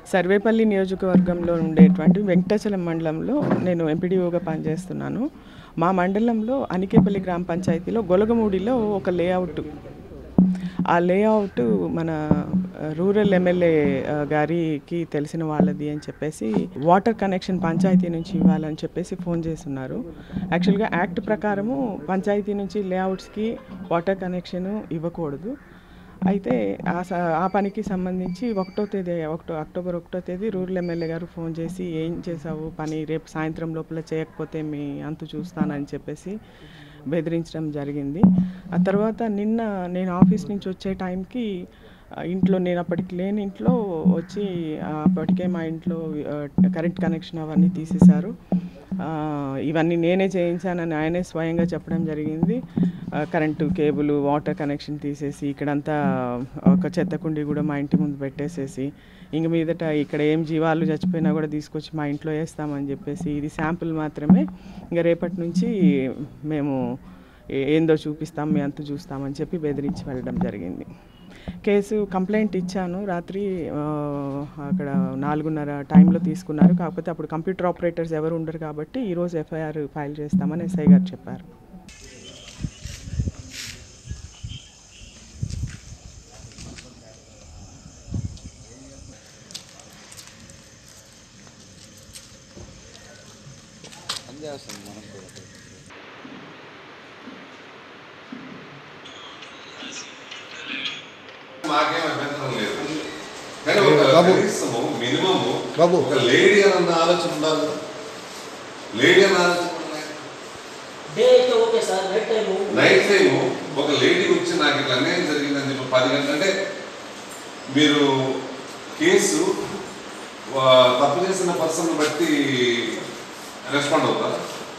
సర్వేపల్లి నియోజకవర్గంలో ఉండేటువంటి వెంకటాచలం మండలంలో నేను ఎంపీడీఓగా పనిచేస్తున్నాను మా మండలంలో అనికేపల్లి గ్రామ పంచాయతీలో గొలగమూడిలో ఒక లేఅవుట్ ఆ లేఅవుట్ మన రూరల్ ఎమ్మెల్యే ఆ, గారికి తెలిసిన వాళ్ళది అని చెప్పేసి వాటర్ కనెక్షన్ పంచాయతీ నుంచి ఇవ్వాలని చెప్పేసి ఫోన్ చేస్తున్నారు యాక్చువల్గా యాక్ట్ ప్రకారము పంచాయతీ నుంచి లేఅవుట్స్కి వాటర్ కనెక్షన్ ఇవ్వకూడదు అయితే ఆ స ఆ పనికి సంబంధించి ఒకటో తేదీ ఒకటో అక్టోబర్ ఒకటో తేదీ రూరల్ ఎమ్మెల్యే గారు ఫోన్ చేసి ఏం చేసావు పని రేపు సాయంత్రం లోపల చేయకపోతే మీ అంతు చూస్తానని చెప్పేసి బెదిరించడం జరిగింది ఆ తర్వాత నిన్న నేను ఆఫీస్ నుంచి వచ్చే టైంకి ఆ, ఇంట్లో నేను అప్పటికి లేని ఇంట్లో వచ్చి ఆ, అప్పటికే మా ఇంట్లో ఆ, కరెంట్ కనెక్షన్ అవన్నీ తీసేశారు ఆ, ఇవన్నీ నేనే చేయించానని ఆయనే స్వయంగా చెప్పడం జరిగింది ఆ, కరెంటు కేబుల్ వాటర్ కనెక్షన్ తీసేసి ఇక్కడంతా ఒక చెత్త కుండీ కూడా మా ఇంటి ముందు పెట్టేసేసి ఇంక మీదట ఇక్కడ ఏం జీవాలు చచ్చిపోయినా కూడా తీసుకొచ్చి మా ఇంట్లో వేస్తామని చెప్పేసి ఇది శాంపుల్ మాత్రమే ఇంకా రేపటి నుంచి మేము ఏ- ఏందో చూపిస్తాం మీ అంత చూస్తామని చెప్పి బెదిరించి వెళ్ళడం జరిగింది కేసు కంప్లైంట్ ఇచ్చాను రాత్రి ఆ, అక్కడ నాలుగున్నర టైంలో తీసుకున్నారు కాకపోతే అప్పుడు కంప్యూటర్ ఆపరేటర్స్ ఎవరు ఉండరు కాబట్టి ఈరోజు ఎఫ్ఐఆర్ ఫైల్ చేస్తామని ఎస్ఐ గారు చెప్పారు మాకేం అభ్యంతరం లేదు కానీ ఒక బాబు. కనీసము మినిమము బాబు. ఒక లేడీ అన్న ఆలోచన ఉండాలి కదా. లేడీ అన్న ఆలోచన ఉండాలి. డే అయితే okay sir night time night time ఒక లేడీ వచ్చి నాకు ఇట్లా అన్యాయం జరిగిందని చెప్పి పది గంటల అంటే మీరు కేసు వా- తప్పు చేసిన పర్సన్ బట్టి రెస్పాండ్ అవుతారా